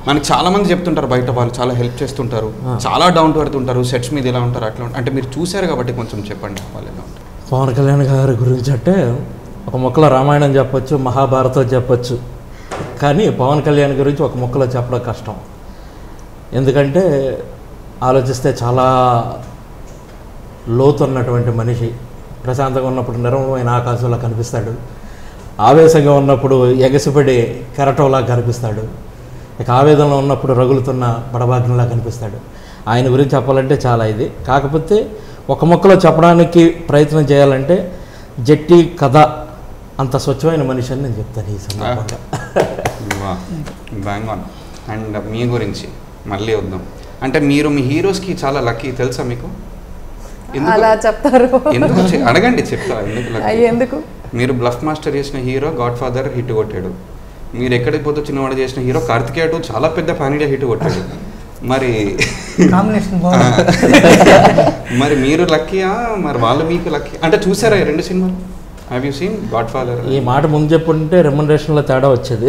మనకి చాలా మంది చెప్తుంటారు బయట వాళ్ళు చాలా హెల్ప్ చేస్తుంటారు చాలా డౌన్ టు ఎర్త్ ఉంటారు సెట్స్ మీద ఎలా ఉంటారు అట్లా ఉంటారు. అంటే మీరు చూశారు కాబట్టి కొంచెం చెప్పండి వాళ్ళు ఎలా ఉంటారు పవన్ కళ్యాణ్ గారి గురించి అంటే ఒక మొక్కలో రామాయణం చెప్పొచ్చు మహాభారతం చెప్పొచ్చు కానీ పవన్ కళ్యాణ్ గురించి ఒక మొక్కలో చెప్పడం కష్టం ఎందుకంటే ఆలోచిస్తే చాలా లోతున్నటువంటి మనిషి ప్రశాంతంగా ఉన్నప్పుడు నిర్మలమైన ఆకాశంలో కనిపిస్తాడు ఆవేశంగా ఉన్నప్పుడు ఎగసిపడి కెరటంలా కనిపిస్తాడు ఇక ఆవేదనలో ఉన్నప్పుడు రగులుతున్న బడబాగ్నిలా కనిపిస్తాడు ఆయన గురించి చెప్పాలంటే చాలా ఇది కాకపోతే ఒక మొక్కలో చెప్పడానికి ప్రయత్నం చేయాలంటే జట్టి కథ అంత స్వచ్ఛమైన మనిషి అని నేను చెప్తాను ఈ సందర్భంగా బ్యాంగ్ ఆన్ అండ్ మీ గురించి మళ్ళీ వద్దాం అంటే మీరు మీ హీరోస్కి చాలా లక్కీ తెలుసా మీకు ఎందుకు అలా చెప్తారు ఎందుకు చె- అడగండి చెప్తా ఎందుకు lucky? అయ్యి ఎందుకు మీరు బ్లఫ్ మాస్టర్ చేసిన హీరో గాడ్ ఫాదర్ హిట్ కొట్టాడు మీరు ఎక్కడికి పోతే చిన్నవాడు చేసిన హీరో కార్తికేయ టూ చాలా పెద్ద ఫ్యాన్ ఇండియా హిట్ కొట్టాడు మరి కాంబినేషన్ బాగుంది మరి మీరు లక్కీయా మరి వాళ్ళు మీకు లక్కీ అంటే చూసారా ఈ రెండు సినిమాలు have you seen God Father ఈ మాట ముందు చెప్పుంటే రెమ్యునరేషన్లో తేడా వచ్చేది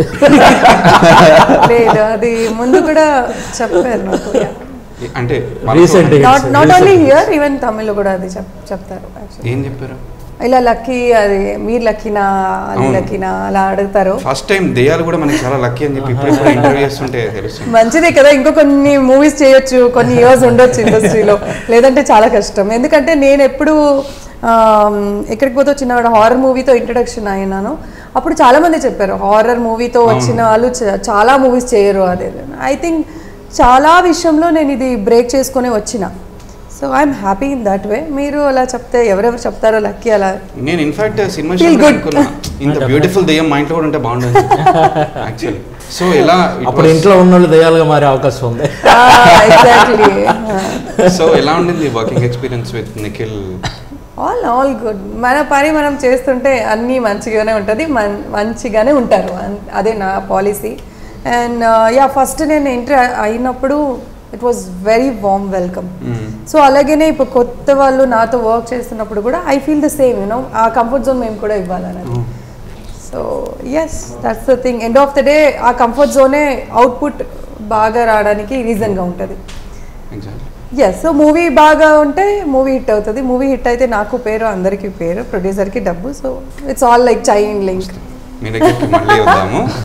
లేదు అది ముందు కూడా చెప్పారు నాకు అంటే Recent days. Not not only Recent. Here even తమిళ్లో కూడా అది చెప్ చెప్తారు actually. ఏం చెప్పారు ఇలా లక్కీ అది మీరు లక్కీనా అది అవును. లక్కీనా అలా అడుగుతారు ఫస్ట్ టైం దెయ్యాలు కూడా మనకి చాలా లక్కీ అని చెప్పి ఇప్పుడు ఇప్పుడు ఇంటర్వ్యూ చేస్తుంటే తెలుస్తుంది మంచిదే కదా ఇంకో కొన్ని మూవీస్ చేయొచ్చు కొన్ని ఇయర్స్ ఉండొచ్చు ఇండస్ట్రీలో లేదంటే చాలా కష్టం ఎందుకంటే నేను ఎప్పుడు ఆమ్, ఎక్కడికి పోతే చిన్నవాడు హారర్ మూవీతో ఇంట్రడక్షన్ అయినాను అప్పుడు చాలా మంది చెప్పారు హారర్ మూవీతో వచ్చిన వాళ్ళు చ- చాలా మూవీస్ చేయరు అదే ఐ థింక్ చాలా విషయంలో నేను ఇది బ్రేక్ చేసుకొని వచ్చిన so I'm happy in that way మీరు అలా చెప్తే ఎవరెవరు చెప్తారో లక్కీ అలా నేను in fact cinema Feel shoot good. అనుకున్నా ఇంత బ్యూటిఫుల్ దెయ్యం మా ఇంట్లో కూడా ఉంటే బాగుండదు యాక్చువల్లీ సో ఎలా అప్పుడు ఇంట్లో ఉన్న వాళ్ళు దయాలుగా మారే అవకాశం ఉంది ఎగ్జాక్ట్లీ సో ఎలా ఉండింది working experience with Nikhil all all good మన పని మనం చేస్తుంటే అన్నీ మంచిగానే ఉంటుంది మన్ మంచిగానే ఉంటారు అన్- అదే నా పాలసీ అండ్ యా ఫస్ట్ నేను ఎంటర్ అయినప్పుడు it was very warm welcome so అలాగనే ఇప్పుడు కొత్త వాళ్ళు నాతో వర్క్ చేస్తున్నప్పుడు కూడా I feel the same you know uh comfort zone మేము కూడా ఇవ్వాలని so yes that's the thing end of the day uh comfort జోనే అవుట్పుట్ బాగా రావడానికి రీజన్గా ఉంటుంది ఎగ్జాక్ట్లీ ఎస్ సో మూవీ బాగా ఉంటే మూవీ హిట్ అవుతుంది మూవీ హిట్ అయితే నాకు పేరు అందరికీ పేరు ప్రొడ్యూసర్కి డబ్బు so it's all like chain link మీ దగ్గరికి మళ్ళీ వద్దాము